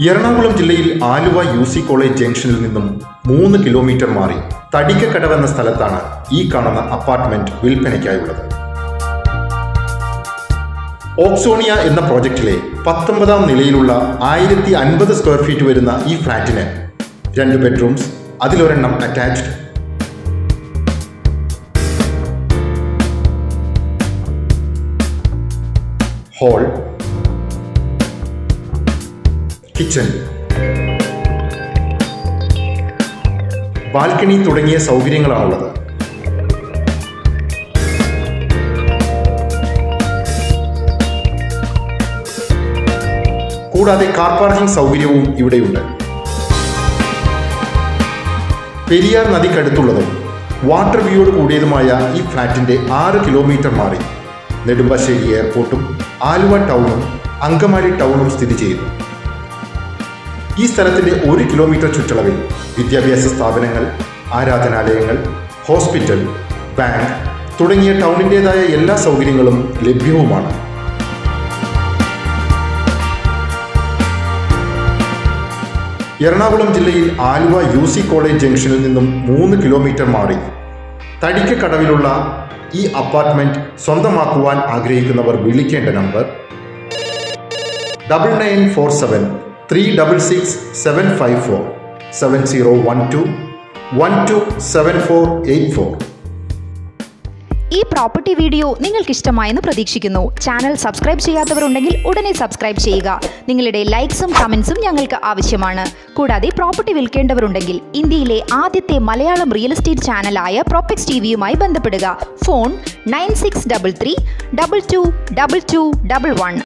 എറണാകുളം ജില്ലയിൽ Aluva U C college ജംഗ്ഷനിൽ നിന്നും മൂന്ന് കിലോമീറ്റർ മാറി തടിക്കക്കടവെന്ന സ്ഥലത്താണ് ഈ കാണുന്ന അപ്പാർട്ട്മെന്റ് വിൽപ്പനയ്ക്കായുള്ളത് ഓക്സോണിയ എന്ന പ്രോജക്റ്റിലെ പത്തൊമ്പതാം നിലയിലുള്ള ആയിരത്തി അൻപത് സ്ക്വയർ ഫീറ്റ് വരുന്ന ഈ ഫ്ലാറ്റിന് രണ്ട് ബെഡ്റൂംസ് അതിലൊരെണ്ണം അറ്റാച്ച്ഡ് ഹാൾ കിച്ചൺ ബാൽക്കണി തുടങ്ങിയ സൗകര്യങ്ങളാണുള്ളത് കൂടാതെ കാർ പാർക്കിംഗ് സൗകര്യവും ഇവിടെയുണ്ട് പെരിയാർ നദിക്കടുത്തുള്ളതും വാട്ടർ വ്യൂയോട് കൂടിയതുമായ ഈ ഫ്ലാറ്റിന്റെ ആറ് കിലോമീറ്റർ മാറി നെടുമ്പാശ്ശേരി എയർപോർട്ടും ആലുവ ടൗണും അങ്കമാലി ടൗണും സ്ഥിതി ചെയ്യുന്നു ഈ സ്ഥലത്തിന്റെ ഒരു കിലോമീറ്റർ ചുറ്റളവിൽ വിദ്യാഭ്യാസ സ്ഥാപനങ്ങൾ ആരാധനാലയങ്ങൾ ഹോസ്പിറ്റൽ ബാങ്ക് തുടങ്ങിയ ടൗണിൻ്റെതായ എല്ലാ സൗകര്യങ്ങളും ലഭ്യവുമാണ് എറണാകുളം ജില്ലയിൽ ആലുവ യു സി കോളേജ് ജംഗ്ഷനിൽ നിന്നും മൂന്ന് കിലോമീറ്റർ മാറി തടിക്കക്കടവിലുള്ള ഈ അപ്പാർട്ട്മെന്റ് സ്വന്തമാക്കുവാൻ ആഗ്രഹിക്കുന്നവർ വിളിക്കേണ്ട number double nine four seven three double six seven five four seven zero one two one two seven four eight four ഈ പ്രോപ്പർട്ടി വീഡിയോ നിങ്ങൾക്ക് ഇഷ്ടമായെന്ന് പ്രതീക്ഷിക്കുന്നു ചാനൽ സബ്സ്ക്രൈബ് ചെയ്യാത്തവരുണ്ടെങ്കിൽ ഉടനെ സബ്സ്ക്രൈബ് ചെയ്യുക നിങ്ങളുടെ ലൈക്സും കമൻസും ഞങ്ങൾക്ക് ആവശ്യമാണ് കൂടാതെ പ്രോപ്പർട്ടി വിൽക്കേണ്ടവരുണ്ടെങ്കിൽ ഇന്ത്യയിലെ ആദ്യത്തെ മലയാളം റിയൽ എസ്റ്റേറ്റ് ചാനലായ പ്രോപ്പക്സ് ടി വിയുമായി ബന്ധപ്പെടുക phone nine six double three double two double two double one